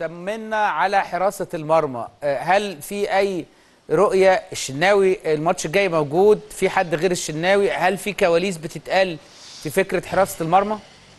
طمنا على حراسه المرمى آه، هل في اي رؤيه الشناوي الماتش الجاي موجود في حد غير الشناوي هل في كواليس بتتقال في فكره حراسه المرمى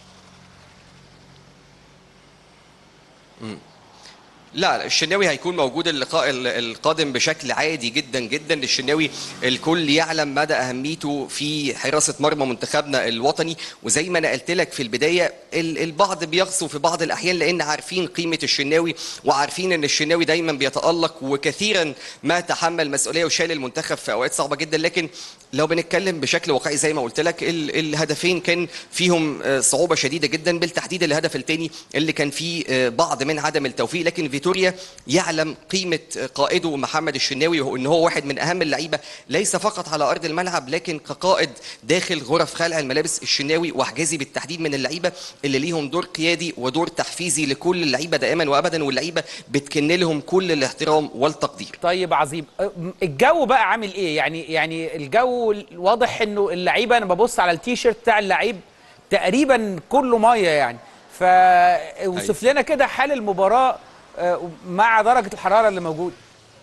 لا لا، الشناوي هيكون موجود اللقاء ال- القادم بشكل عادي جدا جدا الشناوي الكل يعلم مدى اهميته في حراسه مرمى منتخبنا الوطني وزي ما انا قلت لك في البدايه ال- البعض بيغصوا في بعض الاحيان لان عارفين قيمه الشناوي وعارفين ان الشناوي دايما بيتالق وكثيرا ما تحمل مسؤوليه وشال المنتخب في اوقات صعبه جدا لكن لو بنتكلم بشكل واقعي زي ما قلت لك ال- الهدفين كان فيهم آه، صعوبه شديده جدا بالتحديد الهدف الثاني اللي كان فيه آه، بعض من عدم التوفيق لكن فيتوريا يعلم قيمه آه، قائده محمد الشناوي وان هو واحد من اهم اللعيبه ليس فقط على ارض الملعب لكن كقائد داخل غرف خلع الملابس الشناوي وحجازي بالتحديد من اللعيبه اللي ليهم دور قيادي ودور تحفيزي لكل اللعيبه دائما وابدا واللعيبه بتكن لهم كل الاحترام والتقدير طيب عظيم أه، الجو بقى عامل ايه يعني يعني الجو واضح انه اللعيبه انا ببص على التيشيرت بتاع اللعيب تقريبا كله ميه يعني فوصف لنا كده حال المباراه أه، مع درجه الحراره اللي موجوده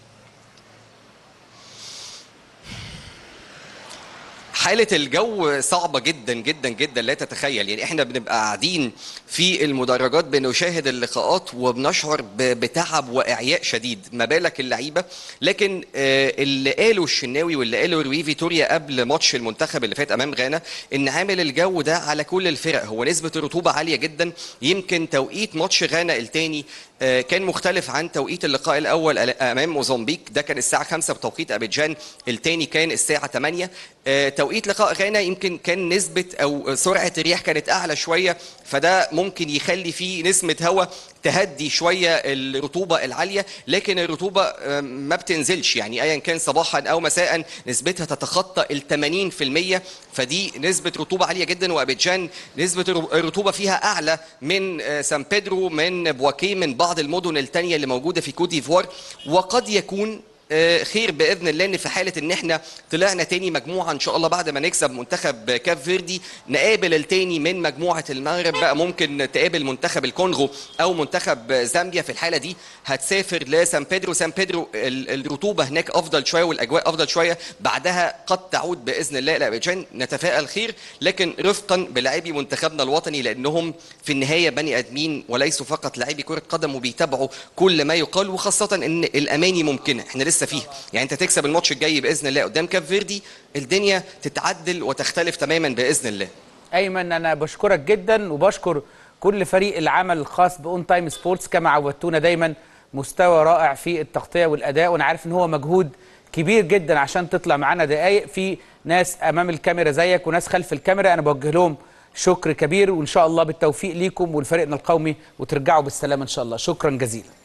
حالة الجو صعبة جدا جدا جدا لا تتخيل يعني احنا بنبقى قاعدين في المدرجات بنشاهد اللقاءات وبنشعر ب- بتعب وإعياء شديد ما بالك اللعيبة لكن آه، اللي قاله الشناوي واللي قاله روي فيتوريا قبل ماتش المنتخب اللي فات أمام غانا إن عامل الجو ده على كل الفرق هو نسبة الرطوبة عالية جدا يمكن توقيت ماتش غانا التاني آه، كان مختلف عن توقيت اللقاء الاول امام موزمبيق ده كان الساعه 5 بتوقيت ابيجان الثاني كان الساعه 8 آه، توقيت لقاء غانا يمكن كان نسبه او سرعه الرياح كانت اعلى شويه فده ممكن يخلي فيه نسمه هواء تهدي شويه الرطوبه العاليه لكن الرطوبه آه، ما بتنزلش يعني ايا كان صباحا او مساء نسبتها تتخطى ال 80% فدي نسبه رطوبه عاليه جدا وابيجان نسبه الر- الرطوبه فيها اعلى من آه، سان بيدرو من بواكي من بعض المدن التانية اللي موجوده في كوت ديفوار وقد يكون آه، خير باذن الله ان في حاله ان احنا طلعنا تاني مجموعه ان شاء الله بعد ما نكسب منتخب كاب فيردي نقابل التاني من مجموعه المغرب بقى ممكن تقابل منتخب الكونغو او منتخب زامبيا في الحاله دي هتسافر لسان بيدرو سان بيدرو ال- الرطوبه هناك افضل شويه والاجواء افضل شويه بعدها قد تعود باذن الله الى ابيجان نتفائل خير لكن رفقا بلاعبي منتخبنا الوطني لانهم في النهايه بني ادمين وليسوا فقط لاعبي كره قدم وبيتابعوا كل ما يقال وخاصه ان الاماني ممكنه احنا لسه فيها يعني انت تكسب الماتش الجاي باذن الله قدام كاب فيردي الدنيا تتعدل وتختلف تماما باذن الله ايمن انا بشكرك جدا وبشكر كل فريق العمل الخاص باون تايم سبورتس كما عودتونا دايما مستوى رائع في التغطيه والاداء وانا عارف ان هو مجهود كبير جدا عشان تطلع معانا دقايق في ناس امام الكاميرا زيك وناس خلف الكاميرا انا بوجه لهم شكر كبير وان شاء الله بالتوفيق ليكم ولفريقنا القومي وترجعوا بالسلامه ان شاء الله شكرا جزيلا